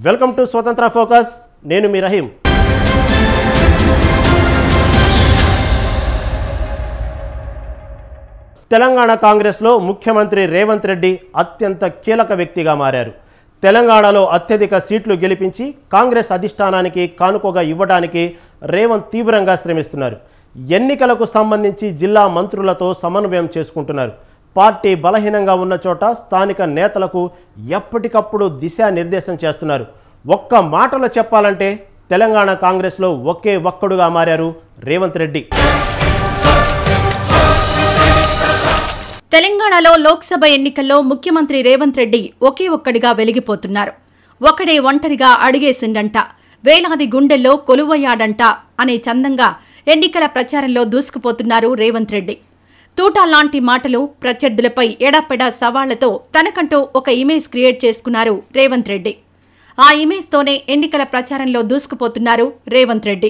welcome to స్వతంత్ర focus నేను మీ రహీం తెలంగాణ కాంగ్రెస్లో ముఖ్యమంత్రి రేవంత్ రెడ్డి అత్యంత కీలక వ్యక్తిగా మారారు తెలంగాణలో అత్యధిక సీట్లు గెలిపించి కాంగ్రెస్ అధిష్టానానికి కానుకగా ఇవ్వడానికి రేవంత్ తీవ్రంగా శ్రమిస్తున్నారు ఎన్నికలకు సంబంధించి జిల్లా మంత్రులతో సమన్వయం చేసుకుంటున్నారు పార్టీ బలహీనంగా ఉన్న చోట స్థానిక నేతలకు ఎప్పటికప్పుడు దిశానిర్దేశం చేస్తున్నారు ఒక్క మాటలో చెప్పాలంటే తెలంగాణ కాంగ్రెస్లో ఒకే ఒక్కడుగా మారారు రేవంత్ రెడ్డి తెలంగాణలో లోక్సభ ఎన్నికల్లో ముఖ్యమంత్రి రేవంత్ రెడ్డి ఒకే ఒక్కడిగా వెలిగిపోతున్నారు ఒకడే ఒంటరిగా అడిగేసిండంట వేలాది గుండెల్లో కొలువయ్యాడంట అనే చందంగా ఎన్నికల ప్రచారంలో దూసుకుపోతున్నారు రేవంత్ రెడ్డి తూటా లాంటి మాటలు ప్రత్యర్థులపై ఎడాపెడా సవాళ్లతో తనకంటూ ఒక ఇమేజ్ క్రియేట్ చేసుకున్నారు రేవంత్ రెడ్డి ఆ ఇమేజ్తోనే ఎన్నికల ప్రచారంలో దూసుకుపోతున్నారు రేవంత్ రెడ్డి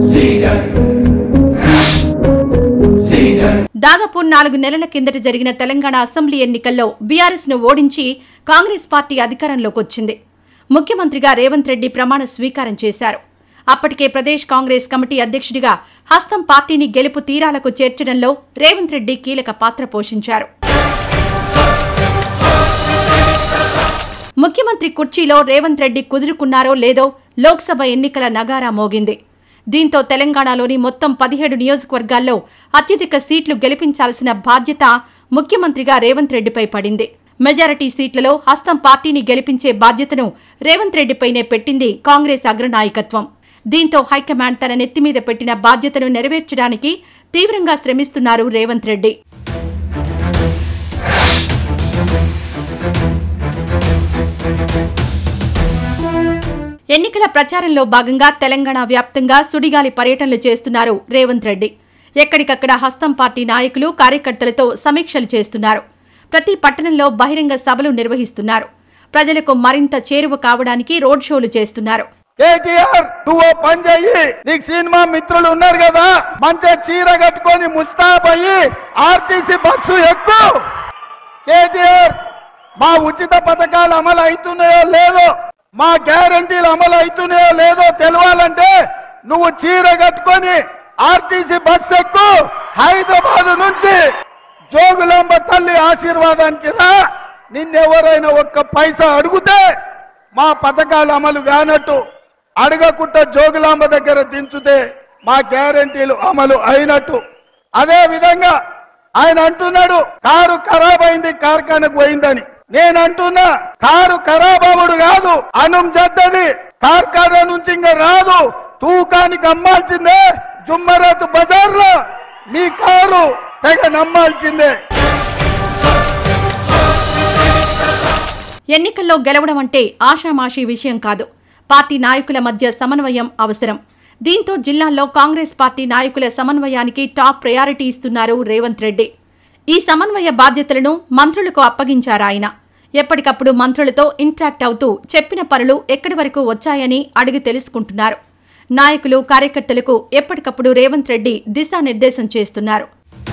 దాదాపు నాలుగు నెలల కిందట జరిగిన తెలంగాణ అసెంబ్లీ ఎన్నికల్లో బీఆర్ఎస్ ను ఓడించి కాంగ్రెస్ పార్టీ అధికారంలోకి వచ్చింది ముఖ్యమంత్రిగా రేవంత్ రెడ్డి ప్రమాణ స్వీకారం చేశారు అప్పటికే ప్రదేశ్ కాంగ్రెస్ కమిటీ అధ్యక్షుడిగా హస్తం పార్టీని గెలుపు తీరాలకు చేర్చడంలో రేవంత్ రెడ్డి కీలక పాత్ర పోషించారు ముఖ్యమంత్రి కుర్చీలో రేవంత్ రెడ్డి కుదురుకున్నారో లేదో లోక్సభ ఎన్నికల నగారా మోగింది దీంతో తెలంగాణలోని మొత్తం పదిహేడు నియోజకవర్గాల్లో అత్యధిక సీట్లు గెలిపించాల్సిన బాధ్యత ముఖ్యమంత్రిగా రేవంత్ రెడ్డిపై పడింది మెజారిటీ సీట్లలో హస్తం పార్టీని గెలిపించే బాధ్యతను రేవంత్ రెడ్డిపైనే పెట్టింది కాంగ్రెస్ అగ్రనాయకత్వం దీంతో హైకమాండ్ తన నెత్తిమీద పెట్టిన బాధ్యతను నెరవేర్చడానికి తీవ్రంగా శ్రమిస్తున్నారు రేవంత్ రెడ్డి ఎన్నికల ప్రచారంలో భాగంగా తెలంగాణ వ్యాప్తంగా సుడిగాలి పర్యటనలు చేస్తున్నారు రేవంత్ రెడ్డి ఎక్కడికక్కడ హస్తం పార్టీ నాయకులు కార్యకర్తలతో సమీక్షలు చేస్తున్నారు ప్రతి పట్టణంలో బహిరంగ సభలు నిర్వహిస్తున్నారు ప్రజలకు మరింత చేరువ కావడానికి రోడ్ షోలు చేస్తున్నారు కేటీఆర్ నువ్వు ఓ పని చెయ్యి నీకు సినిమా మిత్రులు ఉన్నారు కదా మంచిగా చీర కట్టుకొని ముస్తాబయ్యి ఆర్టీసీ బస్సు ఎక్కు కేటీఆర్ మా ఉచిత పథకాలు అమలు అవుతున్నాయో లేదో మా గ్యారంటీలు అమలు అవుతున్నాయో లేదో తెలవాలంటే నువ్వు చీర కట్టుకొని ఆర్టీసీ బస్సు ఎక్కు హైదరాబాద్ నుంచి జోగులాంబ తల్లి ఆశీర్వాదానికి రా నిన్నెవరైనా ఒక్క పైసా అడిగితే మా పథకాలు అమలు కానట్టు అడగకుండా జోగులాంబ దగ్గర దించుతే మా గ్యారంటీలు అమలు అయినట్టు అదే విధంగా ఆయన అంటున్నాడు కారు ఖరాబ్ అయింది కార్ఖానకు పోయిందని నేను అంటున్నా కారు ఖరాబ్ అవ్వడు కాదు అనం చెడ్డది కార్ఖానా నుంచి ఇంకా రాదు తూకానికి అమ్మాల్సిందే జుమ్మరాతు బజార్లో మీ కారు తెగ నమ్మాల్సిందే ఎన్నికల్లో గెలవడం అంటే ఆషామాషీ విషయం కాదు పార్టీ నాయకుల మధ్య సమన్వయం అవసరం దీంతో జిల్లాల్లో కాంగ్రెస్ పార్టీ నాయకుల సమన్వయానికి టాప్ ప్రయారిటీ ఇస్తున్నారు రేవంత్ రెడ్డి ఈ సమన్వయ బాధ్యతలను మంత్రులకు అప్పగించారాయన ఎప్పటికప్పుడు మంత్రులతో ఇంట్రాక్ట్ అవుతూ చెప్పిన పనులు ఎక్కడి వరకు వచ్చాయని అడిగి తెలుసుకుంటున్నారు నాయకులు కార్యకర్తలకు ఎప్పటికప్పుడు రేవంత్ రెడ్డి దిశానిర్దేశం చేస్తున్నారు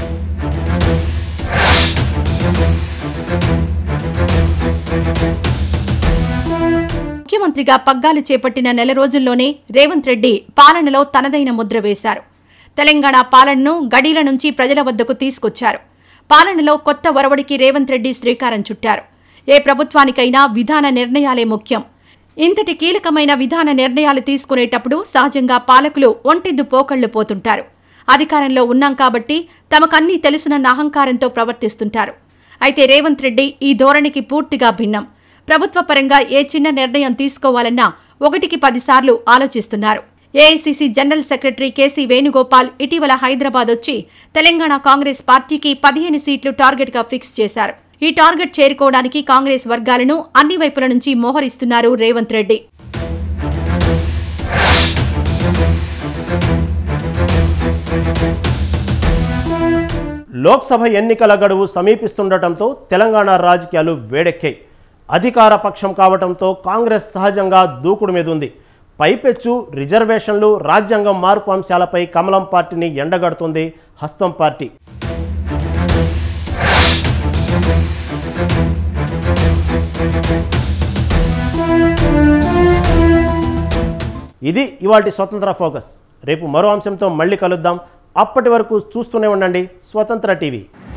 ముఖ్యమంత్రిగా పగ్గాలు చేపట్టిన నెల రోజుల్లోనే రేవంత్ రెడ్డి పాలనలో తనదైన ముద్ర వేశారు తెలంగాణ పాలనను గడీల నుంచి ప్రజల వద్దకు తీసుకొచ్చారు పాలనలో కొత్త ఒరవడికి రేవంత్ రెడ్డి శ్రీకారం చుట్టారు ఏ ప్రభుత్వానికైనా విధాన నిర్ణయాలే ముఖ్యం ఇంతటి కీలకమైన విధాన నిర్ణయాలు తీసుకునేటప్పుడు సహజంగా పాలకులు ఒంటెద్దు పోకళ్లు పోతుంటారు అధికారంలో ఉన్నాం కాబట్టి తమకన్నీ తెలిసిన అహంకారంతో ప్రవర్తిస్తుంటారు అయితే రేవంత్ రెడ్డి ఈ ధోరణికి పూర్తిగా భిన్నం ప్రభుత్వ పరంగా ఏ చిన్న నిర్ణయం తీసుకోవాలన్నా ఒకటికి పదిసార్లు ఆలోచిస్తున్నారు AICC general secretary KC Venugopal ఇటీవల హైదరాబాద్ వచ్చి తెలంగాణ కాంగ్రెస్ పార్టీకి పదిహేను సీట్లు టార్గెట్ గా ఫిక్స్ చేశారు ఈ టార్గెట్ చేరుకోవడానికి కాంగ్రెస్ వర్గాలను అన్ని వైపుల నుంచి మోహరిస్తున్నారు రేవంత్ రెడ్డి లోక్సభ ఎన్నికల గడువు సమీపిస్తుండటంతో తెలంగాణ రాజకీయాలు వేడెక్కాయి అధికార పక్షం కావటంతో కాంగ్రెస్ సహజంగా దూకుడు మీద ఉంది పైపెచ్చు రిజర్వేషన్లు రాజ్యాంగం మార్పు అంశాలపై కమలం పార్టీని ఎండగడుతుంది హస్తం పార్టీ ఇది ఇవాటి స్వతంత్ర ఫోకస్ రేపు మరో అంశంతో మళ్ళీ కలుద్దాం అప్పటి వరకు చూస్తూనే ఉండండి స్వతంత్ర టీవీ